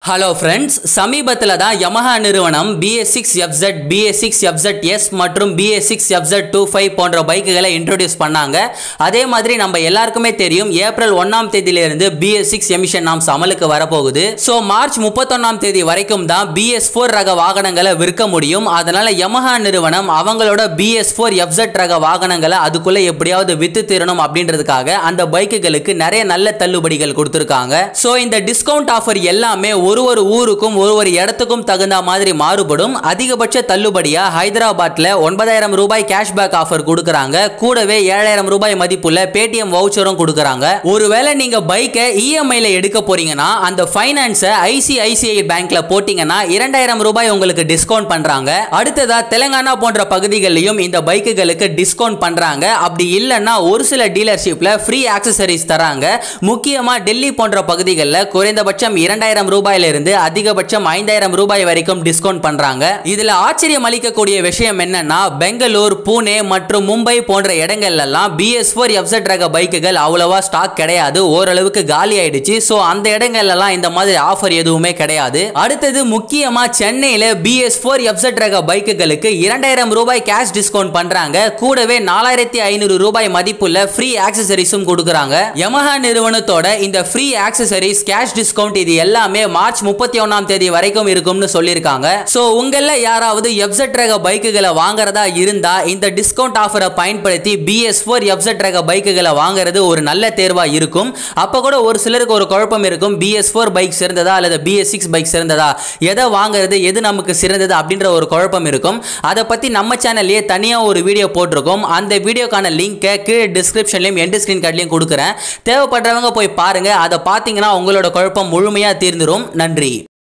hello friends சமீபத்தில் தான் Yamaha நிறுவனம் B S six F Z B S six F Z S மற்றும் B S six F Z two five போன்ற பைக்குகளை இன்ட்ரோடியூஸ் பண்ணாங்க அதே மாதிரி நம்ம எல்லாருக்குமே தெரியும் ஏப்ரல் ஒன்றாம் தேதியிலிருந்து பிஎஸ் சிக்ஸ் எமிஷன் நாம்ஸ் அமலுக்கு வரப்போகுது ஸோ மார்ச் முப்பத்தொன்னாம் தேதி வரைக்கும் தான் பிஎஸ் ஃபோர் ரக வாகனங்களை விற்க முடியும் அதனால யமஹா நிறுவனம் அவங்களோட பிஎஸ் ஃபோர் எஃப்செட் ரக வாகனங்களை அதுக்குள்ள எப்படியாவது வித்து தீரணும் அப்படின்றதுக்காக அந்த பைக்குகளுக்கு நிறைய நல்ல தள்ளுபடிகள் கொடுத்துருக்காங்க ஸோ இந்த டிஸ்கவுண்ட் ஆஃபர் எல்லாமே ஒரு ஒரு ஊருக்கும் ஒரு ஒரு இடத்துக்கும் தகுந்த மாதிரி மாறுபடும் அதிகபட்ச தள்ளுபடியா ஹைதராபாத்ல ஒன்பதாயிரம் ரூபாய் கேஷ்பேக் ஆஃபர் கொடுக்கறாங்க கூடவே ஏழாயிரம் ரூபாய் மதிப்புள்ள பேடிஎம் வவுச்சரும் கொடுக்கறாங்க ஒருவேளை நீங்க பைக்கை இஎம்ஐல எடுக்க போறீங்கன்னா அந்த ஃபைனான்ஸை ஐசிஐசிஐ பேங்க்ல போட்டீங்கன்னா இரண்டாயிரம் ரூபாய் உங்களுக்கு டிஸ்கவுண்ட் பண்றாங்க அடுத்ததா தெலுங்கானா போன்ற பகுதிகளிலும் இந்த பைக்குகளுக்கு டிஸ்கவுண்ட் பண்றாங்க அப்படி இல்லைன்னா ஒரு சில டீலர்ஷிப்ல ஃப்ரீ ஆக்சசரிஸ் தராங்க முக்கியமா டெல்லி போன்ற பகுதிகளில் குறைந்தபட்சம் இரண்டாயிரம் ரூபாயில இருந்து அதிகபட்சம் ஐந்தாயிரம் ரூபாய் வரைக்கும் டிஸ்கவுண்ட் பண்றாங்க இதுல ஆச்சரியம் அளிக்கக்கூடிய விஷயம் என்னன்னா பெங்களூர் பூனே மற்றும் மும்பை போன்ற இடங்கள்ல எல்லாம் பிஎஸ் ஃபோர் எஃப்செட் ரக பைக்குகள் அவ்வளவா ஸ்டாக் கிடையாது ஓரளவுக்கு காலி ஆயிடுச்சு ஸோ அந்த இடங்கள்ல எல்லாம் இந்த மாதிரி ஆஃபர் எதுவுமே கிடையாது அடுத்தது முக்கியமா சென்னையில பிஎஸ் ஃபோர் எஃப்செட் ரக பைக்குகளுக்கு இரண்டாயிரம் ரூபாய் கேஷ் டிஸ்கவுண்ட் பண்றாங்க கூடவே நாலாயிரத்தி ஐநூறு ரூபாய் மதிப்புள்ள ஃப்ரீ ஆக்சசரிஸும் கொடுக்குறாங்க யமஹா நிறுவனத்தோட இந்த ஃப்ரீ ஆக்சசரிஸ் கேஷ் டிஸ்கவுண்ட் இது எல்லாமே மார்ச் முப்பத்தி ஒன்னாம் தேதி வரைக்கும் இருக்கும்னு சொல்லியிருக்காங்க ஸோ உங்கள யாராவது எஃப்செட் ரக பைக்குகளை வாங்குறதா இருந்தா இந்த டிஸ்கவுண்ட் ஆஃபரை பயன்படுத்தி பிஎஸ் ஃபோர் எஃப்செட் ரக பைக்குகளை வாங்குறது ஒரு நல்ல தேர்வா இருக்கும் அப்போ கூட ஒரு சிலருக்கு ஒரு குழப்பம் இருக்கும் பிஎஸ் ஃபோர் பைக் சிறந்ததா அல்லது பிஎஸ் சிக்ஸ் பைக் சிறந்ததா எதை வாங்குறது எது நமக்கு சிறந்தது அப்படின்ற ஒரு குழப்பம் இருக்கும் அதை பற்றி நம்ம சேனல்லையே தனியாக ஒரு வீடியோ போட்டிருக்கோம் அந்த வீடியோக்கான லிங்கை கீழே டிஸ்கிரிப்ஷன்லையும் எண்டு ஸ்க்ரீன் கார்ட்லையும் கொடுக்குறேன் தேவைப்படுறவங்க போய் பாருங்க அதை பார்த்தீங்கன்னா உங்களோட குழப்பம் முழுமையாக தீர்ந்துரும் நன்றி